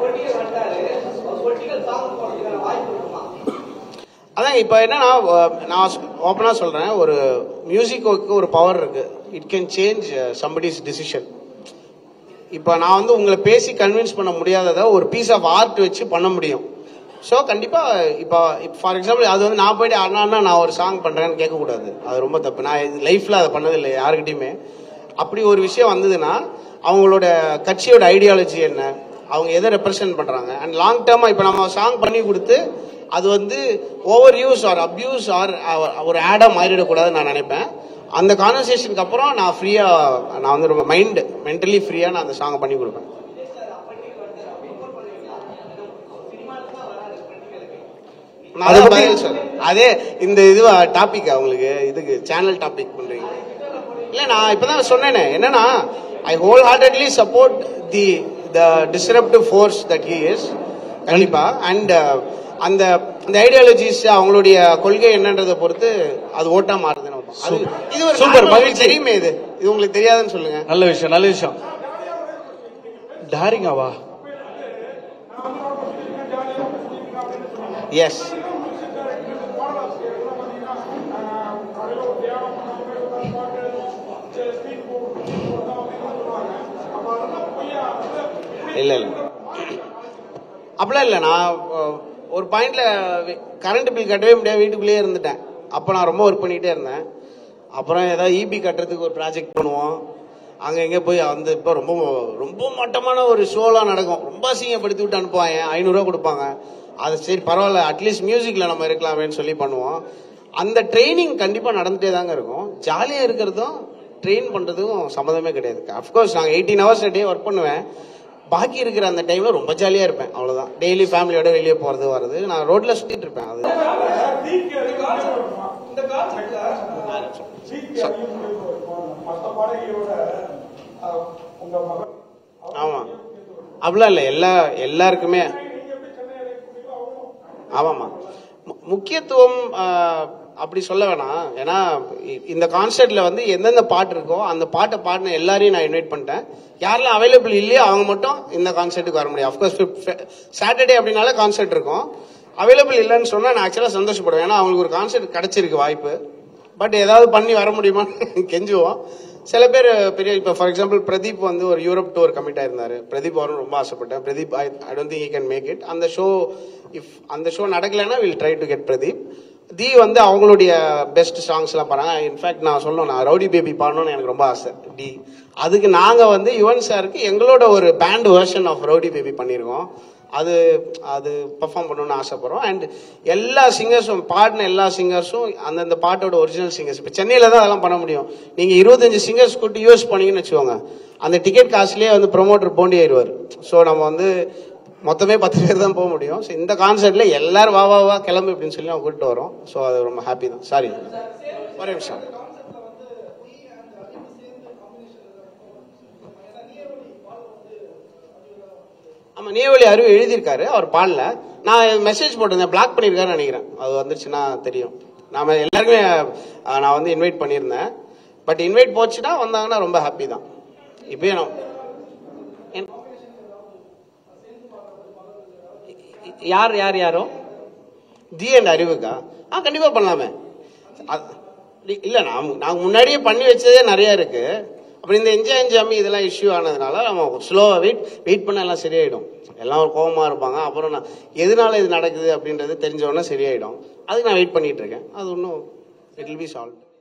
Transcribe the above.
அதான் இப்போ என்னன்னா அஹ், நான் ஓப்பனாக சொல்கிறேன் ஒரு மியூசிக்கு ஒரு பவர் இருக்கு it can change somebody's decision இப்போ நான் வந்து உங்களை பேசி கன்வின்ஸ் பண்ண முடியாததை ஒரு பீஸ் ஆஃப் ஆர்ட் வச்சு பண்ண முடியும் ஸோ கண்டிப்பாக இப்போ ஃபார் எக்ஸாம்பிள் அது வந்து நான் போயிட்டு அண்ணா அண்ணா நான் ஒரு சாங் பண்ணுறேன்னு கேட்கக்கூடாது அது ரொம்ப தப்பு நான் லைஃப்பில் அதை பண்ணதில்லை யாருக்கிட்டையுமே அப்படி ஒரு விஷயம் வந்ததுன்னா அவங்களோட கட்சியோட ஐடியாலஜி என்ன அவங்க எதை ரெப்ரசென்ட் பண்ணுறாங்க அண்ட் லாங் டேர்மாக இப்போ நம்ம சாங் பண்ணி கொடுத்து அது வந்து over use or abuse or ஒரு ஆடாக மாறிடக்கூடாதுன்னு நான் நினைப்பேன் அந்த கான்வர்சேஷனுக்கு அப்புறம் நான் ஃப்ரீயாக நான் வந்து ரொம்ப மைண்ட் மென்டலி ஃப்ரீயாக நான் அந்த சாங்கை பண்ணி கொடுப்பேன் நான் அதை அதான் பத்தி- பதில் சொல்றேன். அதே இந்த இது டாபிக் உங்களுக்கு இதுக்கு சேனல் டாபிக் பண்றீங்க இல்ல நான் இப்பதான் சொன்னேனே என்னன்னா I wholeheartedly support the the disruptive force that he is கண்டிப்பா அண்ட் அந்த அந்த ஐடியாலஜிஸ் அவங்களுடைய கொள்கை என்னன்றதை பொறுத்து அது ஓட்டா மாறுதுன்னு அர்த்தம். அது இது ஒரு Super, normal, மகிழ்ச்சி. தெரியுமே இது இது உங்களுக்கு தெரியாதுன்னு சொல்லுங்க நல்ல விஷயம் நல்ல விஷயம் டாரிங்காவா எஸ் இல்ல இல்ல அப்படிலாம் இல்லை நான் அஹ், ஒரு பாயிண்ட்ல கரண்ட் பில் கட்டவே முடியாது வீட்டுக்குள்ளேயே இருந்துட்டேன் அப்போ நான் ரொம்ப ஒர்க் பண்ணிட்டே இருந்தேன் அப்புறம் ஏதாவது இபி கட்டுறதுக்கு ஒரு ப்ராஜெக்ட் பண்ணுவோம் அங்க எங்க போய் அந்த இப்போ ரொம்ப ரொம்ப மட்டமான ஒரு ஷோலாம் நடக்கும் ரொம்ப அசிங்கப்படுத்தி விட்டு அனுப்புவாங்க ஐநூறுரூவா கொடுப்பாங்க அது சரி பரவாயில்ல அட்லீஸ்ட் மியூசிக்ல நம்ம இருக்கலாமேன்னு சொல்லி பண்ணுவோம் அந்த ட்ரைனிங் கண்டிப்பா நடந்துட்டே தாங்க இருக்கும் ஜாலியா இருக்கிறதும் ட்ரெயின் பண்றதுக்கும் சம்மந்தமே கிடையாது அஃப்கோர்ஸ் நாங்கள் எயிட்டீன் ஹவர்ஸ் டே ஒர்க் பண்ணுவேன் பாக்கி இருக்கிற அந்த டைம்ல ரொம்ப ஜாலியா இருப்பேன் அவ்வளவுதான் டெய்லி ஃபேமிலியோட வெளியே போறது வர்றது நான் ரோட்ல சுத்திட்டு இருப்பேன் அது ஆமா அப்படிலாம் இல்லை எல்லா எல்லாருக்குமே ஆமாமா மு- முக்கியத்துவம் ஆஹ், அப்படி சொல்ல வேணாம் ஏன்னா இ- இந்த கான்சர்ட்ல வந்து எந்தெந்த பாட்டு இருக்கோ அந்த பாட்டை பாடின எல்லாரையும் நான் இன்வைட் பண்ணிட்டேன் யாரெல்லாம் அவைலபிள் இல்லையோ அவங்க மட்டும் இந்த கான்சர்ட்டுக்கு வர முடியும் அஃப்கோர்ஸ் சாட்டர்டே அப்படின்னால கான்சர்ட் இருக்கும் அவைலபிள் இல்லைன்னு சொன்னா நான் ஆக்சுவலாக சந்தோஷப்படுவேன் ஏன்னா அவங்களுக்கு ஒரு கான்சர்ட் கிடைச்சிருக்கு வாய்ப்பு பட் ஏதாவது பண்ணி வர முடியுமான்னு கெஞ்சுவோம் சில பேர் பெரிய இப்போ ஃபார் எக்ஸாம்பிள் பிரதீப் வந்து ஒரு யூரோப் டூர் கமிட் ஆயிருந்தாரு பிரதீப் வரும் ரொம்ப ஆசைப்பட்டேன் Pradeep I I don't think can make it அந்த ஷோ இஃப் அந்த ஷோ நடக்கலைன்னா will try to get Pradeep the வந்து அவங்களுடைய பெஸ்ட் சாங்ஸ் எல்லாம் பாருங்க இன்ஃபேக்ட் நான் சொல்லணும் நான் ரவுடி பேபி பாடணும்னு எனக்கு ரொம்ப ஆசை டி அதுக்கு நாங்க வந்து யுவன் சாருக்கு எங்களோட ஒரு band version of rowdy baby பண்ணியிருக்கோம் அது அது பெர்ஃபார்ம் பண்ணணும்னு ஆசைப்படுறோம் அண்ட் எல்லா சிங்கர்ஸும் பாடின எல்லா சிங்கர்ஸும் அந்தந்த பாட்டோட ஒரிஜினல் சிங்கர்ஸ் இப்போ சென்னையில் தான் அதெல்லாம் பண்ண முடியும் நீங்கள் இருபத்தஞ்சு சிங்கர்ஸ் கூட்டி யூஸ் பண்ணீங்கன்னு வச்சுக்கோங்க அந்த டிக்கெட் காசுலேயே வந்து ப்ரொமோட்டர் போண்டி ஆயிடுவார் ஸோ நம்ம வந்து மொத்தமே பத்து பேர் தான் போக முடியும் ஸோ இந்த கான்சர்ட்ல எல்லாரும் வா வா வா கிளம்பு அப்படின்னு சொல்லி நம்ம கூப்பிட்டு வரோம் ஸோ அது ரொம்ப ஹாப்பி தான் சாரி ஒரே நிமிஷம் ஆமா நேவலி அருவி எழுதியிருக்காரு அவர் பாடல நான் மெசேஜ் போட்டிருந்தேன் பிளாக் பண்ணியிருக்காருன்னு நினைக்கிறேன் அது வந்துருச்சுன்னா தெரியும் நாம எல்லாருக்குமே அஹ், நான் வந்து இன்வைட் பண்ணியிருந்தேன் பட் இன்வைட் போச்சுன்னா வந்தாங்கன்னா ரொம்ப ஹாப்பி தான் இப்பயே நான் என்- யார் யார் யாரோ தி அண்ட் அறிவுக்கா ஆ கண்டிப்பா பண்ணலாமே அது- இ- இல்ல நான் நாங்க முன்னாடியே பண்ணி வச்சதே நிறைய இருக்கு அப்புறம் இந்த என்ஜாய் என்ஜாமி இதெல்லாம் இஷ்யூ ஆனதுனால நம்ம ஸ்லோவா வெயிட் வெயிட் பண்ண எல்லாம் சரியாயிடும் எல்லாம் ஒரு கோவமா இருப்பாங்க அப்புறம் நான் எதனால இது நடக்குது அப்படின்றது தெரிஞ்ச உடனே சரியாயிடும் அதுக்கு நான் வெயிட் பண்ணிட்டு இருக்கேன் அது ஒன்றும் இட் வில் பி சால்வ்